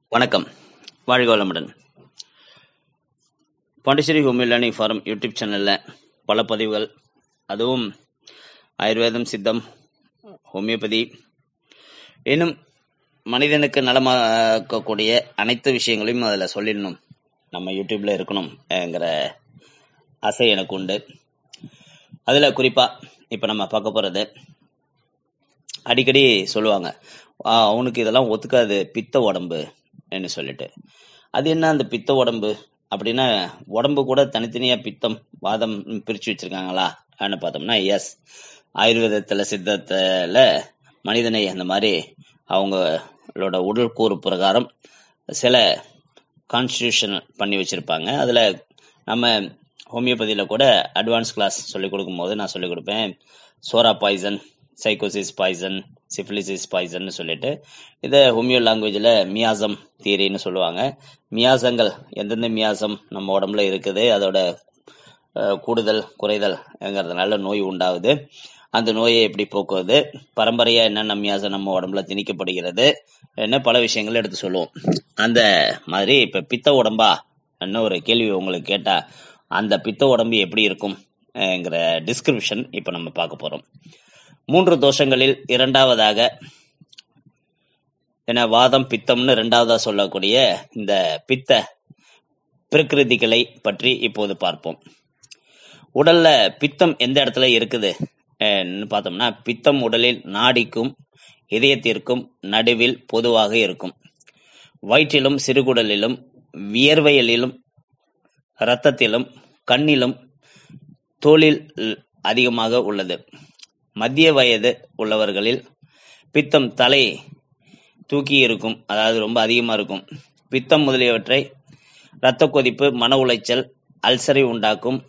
வணக்கம் வாழ்க வளமுடன் Pondicherry homeo learning forum YouTube சேனல்ல பல பதிவுகள் அதுவும் ஆயுர்வேதம் சித்தம் ஹோமியோபதி இன்னும் மனிதனுக்கு நலமாக்கக்கூடிய அனைத்து விஷயங்களையும் அதில் சொல்லிடணும் நம்ம யூடியூப்ல இருக்கணும்ங்கிற ஆசை எனக்கு உண்டு அதில் குறிப்பாக இப்போ நம்ம பார்க்க போகிறது அடிக்கடி சொல்லுவாங்க "ஆ, அவனுக்கு இதெல்லாம் ஒத்துக்காது பித்த உடம்பு என்று சொல்லிட்டு அது என்ன அந்த பித்த உடம்பு அப்படின்னா உடம்பு கூட தனித்தனியா பித்தம் வாதம் பிரிச்சு வச்சிருக்காங்களா அப்படின்னு பார்த்தோம்னா எஸ் ஆயுர்வேதத்துல சித்தத்துல மனிதனை அந்த மாதிரி அவங்களோட உடல் கூறு பிரகாரம் சில கான்ஸ்டியூஷன் பண்ணி வச்சிருப்பாங்க அதுல நம்ம ஹோமியோபதியில கூட அட்வான்ஸ் கிளாஸ் சொல்லி கொடுக்கும்போது நான் சொல்லி கொடுப்பேன் psora poison sycosis poison syphilis poison சொல்லிட்டு இதை ஹோமியோ லாங்குவேஜில் மியாசம் தியரின்னு சொல்லுவாங்க மியாசங்கள் எந்தெந்த மியாசம் நம்ம உடம்புல இருக்குது அதோட அஹ், கூடுதல் குறைதல்ங்கிறதுனால நோய் உண்டாகுது அந்த நோயை எப்படி போக்குவது பரம்பரையா என்னென்ன மியாசம் நம்ம உடம்புல திணிக்கப்படுகிறது என்ன பல விஷயங்கள் எடுத்து சொல்லுவோம் அந்த மாதிரி இப்ப பித்த உடம்பா என்ன ஒரு கேள்வி உங்களுக்கு கேட்டா அந்த பித்த உடம்பு எப்படி இருக்கும் ங்கிற டிஸ்கிரிப்ஷன் இப்ப நம்ம பார்க்க போறோம் மூன்று தோஷங்களில் இரண்டாவதாக என வாதம் பித்தம்னு இரண்டாவதா சொல்லக்கூடிய இந்த பித்த பிரகிருதிகளை பற்றி இப்போது பார்ப்போம் உடல்ல பித்தம் எந்த இடத்துல இருக்குது ன்னு பார்த்தோம்னா பித்தம் உடலில் நாடிக்கும் இதயத்திற்கும் நடுவில் பொதுவாக இருக்கும் வயிற்றிலும் சிறுகுடலிலும் வியர்வையிலும் இரத்தத்திலும் கண்ணிலும் தோலில் அதிகமாக உள்ளது மத்திய வயது உள்ளவர்களில் பித்தம் தலை தூக்கி இருக்கும் அதாவது ரொம்ப அதிகமா இருக்கும் பித்தம் முதலியவற்றை இரத்த கொதிப்பு மன உளைச்சல் அல்சரை உண்டாக்கும்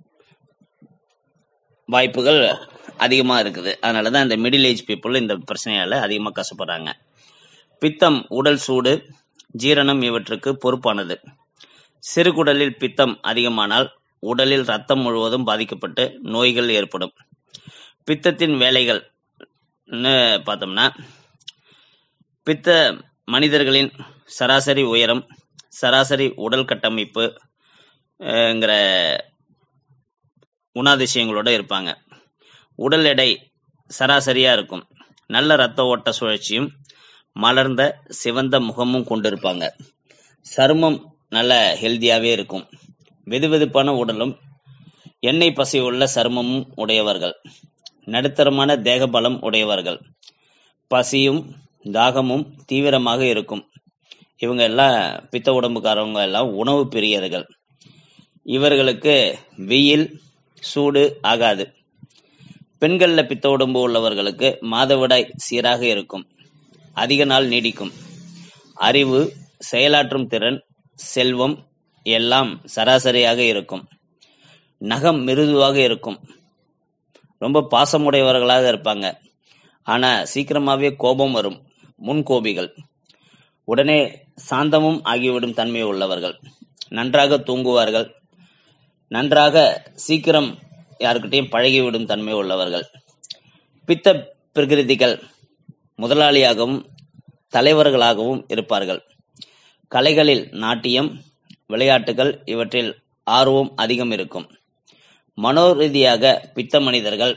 வாய்ப்புகள் அதிகமா இருக்குது அதனாலதான் இந்த மிடில் ஏஜ் பீப்புள் இந்த பிரச்சனையால அதிகமா கஷ்டப்படுறாங்க பித்தம் உடல் சூடு ஜீரணம் இவற்றுக்கு பொறுப்பானது சிறுகுடலில் பித்தம் அதிகமானால் உடலில் ரத்தம் முழுவதும் பாதிக்கப்பட்டு நோய்கள் ஏற்படும் பித்தத்தின் வேலைகள் பார்த்தோம்னா பித்த மனிதர்களின் சராசரி உயரம் சராசரி உடல் கட்டமைப்பு ங்கிற குணாதிசயங்களோட இருப்பாங்க உடல் எடை சராசரியா இருக்கும் நல்ல ரத்த ஓட்ட சுழற்சியும் மலர்ந்த சிவந்த முகமும் கொண்டிருப்பாங்க சருமம் நல்ல ஹெல்தியாவே இருக்கும் வெதுவெதுப்பான உடலும் எண்ணெய் பசை உள்ள சருமமும் உடையவர்கள் நடுத்தரமான தேக பலம் உடையவர்கள் பசியும் தாகமும் தீவிரமாக இருக்கும் இவங்க எல்லாம் பித்த உடம்புக்காரவங்க எல்லாம் உணவு பிரியர்கள் இவர்களுக்கு வெயில் சூடு ஆகாது பெண்கள்ல பித்த உடம்பு உள்ளவர்களுக்கு மாதவிடாய் சீராக இருக்கும் அதிக நாள் நீடிக்கும் அறிவு செயலாற்றும் திறன் செல்வம் எல்லாம் சராசரியாக இருக்கும் நகம் மிருதுவாக இருக்கும் ரொம்ப பாசமுடையவர்களாக இருப்பாங்க ஆனா சீக்கிரமாவே கோபம் வரும் முன்கோபிகள் உடனே சாந்தமும் ஆகிவிடும் தன்மை உள்ளவர்கள் நன்றாக தூங்குவார்கள் நன்றாக சீக்கிரம் யாருக்கிட்டையும் பழகிவிடும் தன்மை உள்ளவர்கள் பித்த பிரகிருதிகள் முதலாளியாகவும் தலைவர்களாகவும் இருப்பார்கள் கலைகளில் நாட்டியம் விளையாட்டுகள் இவற்றில் ஆர்வம் அதிகம் இருக்கும் மனோரீதியாக பித்த மனிதர்கள்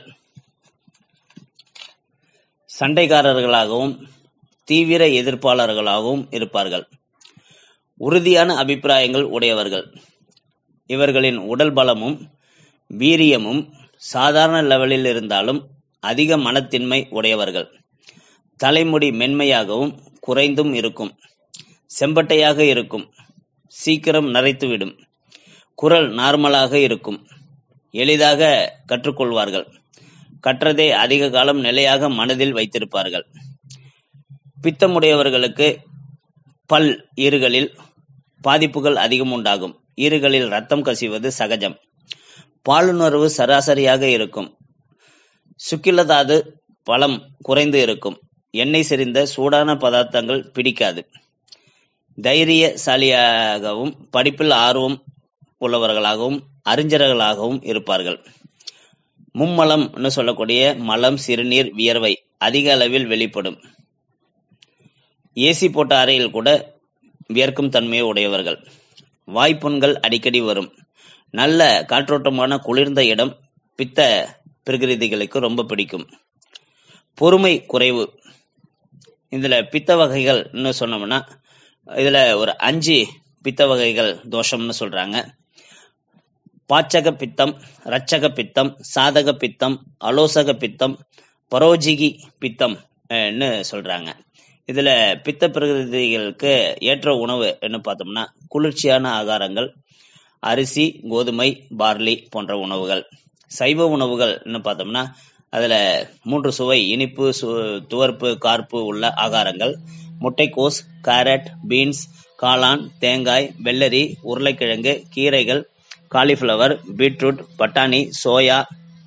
சண்டைக்காரர்களாகவும் தீவிர எதிர்ப்பாளர்களாகவும் இருப்பார்கள் உறுதியான அபிப்பிராயங்கள் உடையவர்கள் இவர்களின் உடல் பலமும் வீரியமும் சாதாரண லெவலில் இருந்தாலும் அதிக மனத்தின்மை உடையவர்கள் தலைமுடி மென்மையாகவும் குறைந்தும் இருக்கும் செம்பட்டையாக இருக்கும் சீக்கிரம் நரைத்துவிடும் குரல் நார்மலாக இருக்கும் எளிதாக கற்றுக்கொள்வார்கள் கற்றதை அதிக காலம் நிலையாக மனதில் வைத்திருப்பார்கள் பித்தமுடையவர்களுக்கு பல் ஈறுகளில் பாதிப்புகள் அதிகம் உண்டாகும் ஈறுகளில் ரத்தம் கசிவது சகஜம் பாலுணர்வு சராசரியாக இருக்கும் சுக்கிலதாது பலம் குறைந்து இருக்கும் எண்ணெய் செறிந்த சூடான பதார்த்தங்கள் பிடிக்காது தைரியசாலியாகவும் படிப்பில் ஆர்வம் உள்ளவர்களாகவும் அறிஞர்களாகவும் இருப்பார்கள் மும்மலம்னு சொல்லக்கூடிய மலம் சிறுநீர் வியர்வை அதிக அளவில் வெளிப்படும் ஏசி போட்ட அறையில் கூட வியர்க்கும் தன்மையை உடையவர்கள் வாய்ப்புண்கள் அடிக்கடி வரும் நல்ல காற்றோட்டமான குளிர்ந்த இடம் பித்த பிரகிருதிகளுக்கு ரொம்ப பிடிக்கும் பொறுமை குறைவு இதுல பித்த வகைகள்னு சொன்னோம்னா இதுல ஒரு அஞ்சு பித்த வகைகள் தோஷம்னு சொல்றாங்க பாச்சக பித்தம் ரச்சக பித்தம் சாதக பித்தம் அலோசக பித்தம் பரோஜிகி பித்தம் ன்னு சொல்றாங்க இதுல பித்த பிரகிருதிகளுக்கு ஏற்ற உணவு என்ன பார்த்தோம்னா குளிர்ச்சியான ஆகாரங்கள் அரிசி கோதுமை பார்லி போன்ற உணவுகள் சைவ உணவுகள்னு பார்த்தோம்னா அதுல மூன்று சுவை இனிப்பு சு துவர்ப்பு கார்ப்பு உள்ள ஆகாரங்கள் முட்டைக்கோஸ் கேரட் பீன்ஸ் காளான் தேங்காய் வெள்ளரி உருளைக்கிழங்கு கீரைகள் காலிஃப்ளவர் பீட்ரூட் பட்டாணி சோயா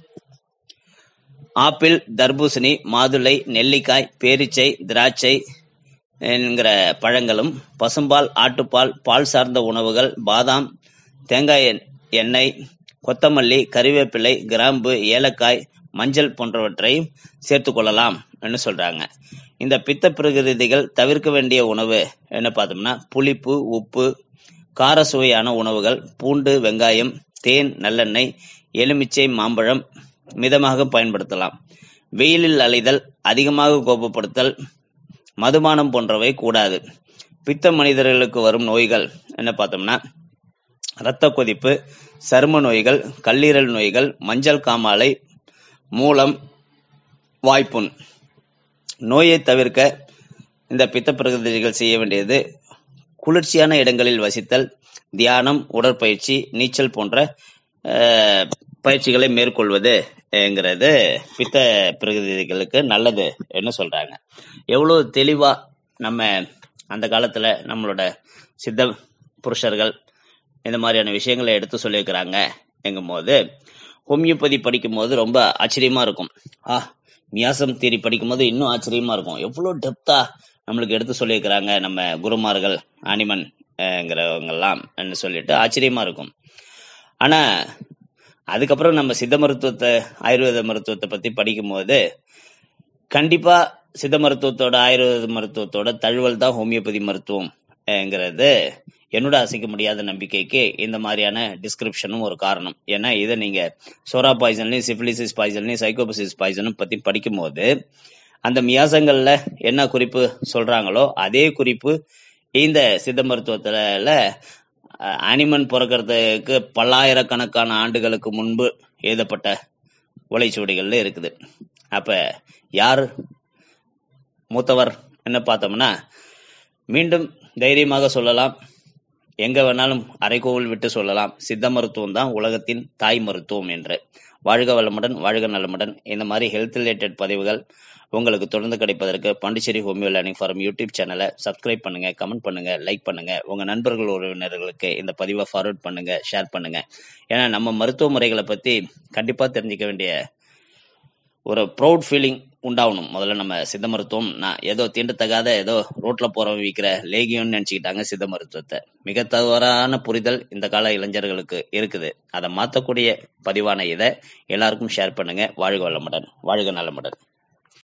ஆப்பிள் தர்பூசணி மாதுளை நெல்லிக்காய் பேரிச்சை திராட்சை என்கிற பழங்களும் பசும்பால் ஆட்டுப்பால் பால் சார்ந்த உணவுகள் பாதாம் தேங்காய் எண்- எண்ணெய் கொத்தமல்லி கறிவேப்பிலை கிராம்பு ஏலக்காய் மஞ்சள் போன்றவற்றை சேர்த்துக் கொள்ளலாம் என்று சொல்றாங்க இந்த பித்த பிரகிருதிகள் தவிர்க்க வேண்டிய உணவு என்ன பார்த்தோம்னா புளிப்பு உப்பு கார சுவையான உணவுகள் பூண்டு வெங்காயம் தேன் நல்லெண்ணெய் எலுமிச்சை மாம்பழம் மிதமாக பயன்படுத்தலாம் வெயிலில் அலைதல் அதிகமாக கோபப்படுத்தல் மதுபானம் போன்றவை கூடாது பித்த மனிதர்களுக்கு வரும் நோய்கள் என்ன பார்த்தோம்னா இரத்த கொதிப்பு சரும நோய்கள் கல்லீரல் நோய்கள் மஞ்சள் காமாலை மூலம் வாய்ப்புண் நோயை தவிர்க்க இந்த பித்த பிரகிருதிகள் செய்ய வேண்டியது குளிர்ச்சியான இடங்களில் வசித்தல் தியானம் உடற்பயிற்சி நீச்சல் போன்ற அஹ், பயிற்சிகளை மேற்கொள்வது ங்கிறது பித்த பிரகிருதிகளுக்கு நல்லது என்ன சொல்றாங்க எவ்வளவு தெளிவா நம்ம அந்த காலத்துல நம்மளோட சித்த புருஷர்கள் இந்த மாதிரியான விஷயங்களை எடுத்து சொல்லியிருக்கிறாங்க எங்கும்போது ஹோமியோபதி படிக்கும்போது ரொம்ப ஆச்சரியமா இருக்கும் ஆ மியாசம் தியரி படிக்கும்போது இன்னும் ஆச்சரியமா இருக்கும் எவ்வளவு டெப்தா நம்மளுக்கு எடுத்து சொல்லியிருக்கிறாங்க நம்ம குருமார்கள் ஆனிமன் ங்கிறவங்கெல்லாம் சொல்லிட்டு ஆச்சரியமா இருக்கும் ஆனா அதுக்கப்புறம் நம்ம சித்த மருத்துவத்தை ஆயுர்வேத மருத்துவத்தை பத்தி படிக்கும்போது கண்டிப்பா சித்த மருத்துவத்தோட ஆயுர்வேத மருத்துவத்தோட தழுவல் தான் ஹோமியோபதி மருத்துவம்ங்கிறது என்னோட அசைக்க முடியாத நம்பிக்கைக்கு இந்த மாதிரியான டிஸ்கிரிப்ஷனும் ஒரு காரணம் ஏன்னா இதை நீங்க சோரா பாய்சன்லையும் சிபிலிசிஸ் பாய்சன்லையும் சைக்கோபசிஸ் பாய்சனும் பத்தி படிக்கும்போது அந்த மியாசங்கள்ல என்ன குறிப்பு சொல்றாங்களோ அதே குறிப்பு இந்த சித்த மருத்துவத்துல அனிமன் பிறக்கிறதுக்கு பல்லாயிரக்கணக்கான ஆண்டுகளுக்கு முன்பு எழுதப்பட்ட ஓலைச்சுவடிகள்ல இருக்குது அப்ப யார் மூத்தவர் என்ன பார்த்தோம்னா மீண்டும் தைரியமாக சொல்லலாம் எங்க வேணாலும் அரைக்கோவில் விட்டு சொல்லலாம் சித்த மருத்துவம் தான் உலகத்தின் தாய் மருத்துவம் என்று வாழ்க வளமுடன் வாழ்க நலமுடன் இந்த மாதிரி ஹெல்த் ரிலேட்டட் பதிவுகள் உங்களுக்கு தொடர்ந்து கிடைப்பதற்கு Pondicherry homeo learning forum YouTube சேனலை சப்ஸ்கிரைப் பண்ணுங்க கமெண்ட் பண்ணுங்க லைக் பண்ணுங்க உங்க நண்பர்கள் உறவினர்களுக்கு இந்த பதிவை ஃபார்வர்ட் பண்ணுங்க ஷேர் பண்ணுங்க ஏன்னா நம்ம மருத்துவ முறைகளை பத்தி கண்டிப்பா தெரிஞ்சுக்க வேண்டிய ஒரு ப்ரௌட் ஃபீலிங் உண்டாகணும் முதல்ல நம்ம சித்த மருத்துவம் நான் ஏதோ தீண்டத்தகாத ஏதோ ரோட்ல போறவங்க விற்கிற லேகியம்னு நினைச்சுக்கிட்டாங்க சித்த மருத்துவத்தை மிக தவறான புரிதல் இந்த கால இளைஞர்களுக்கு இருக்குது அதை மாத்தக்கூடிய பதிவான இதை எல்லாருக்கும் ஷேர் பண்ணுங்க வாழ்க வளமுடன் வாழ்க நலமுடன்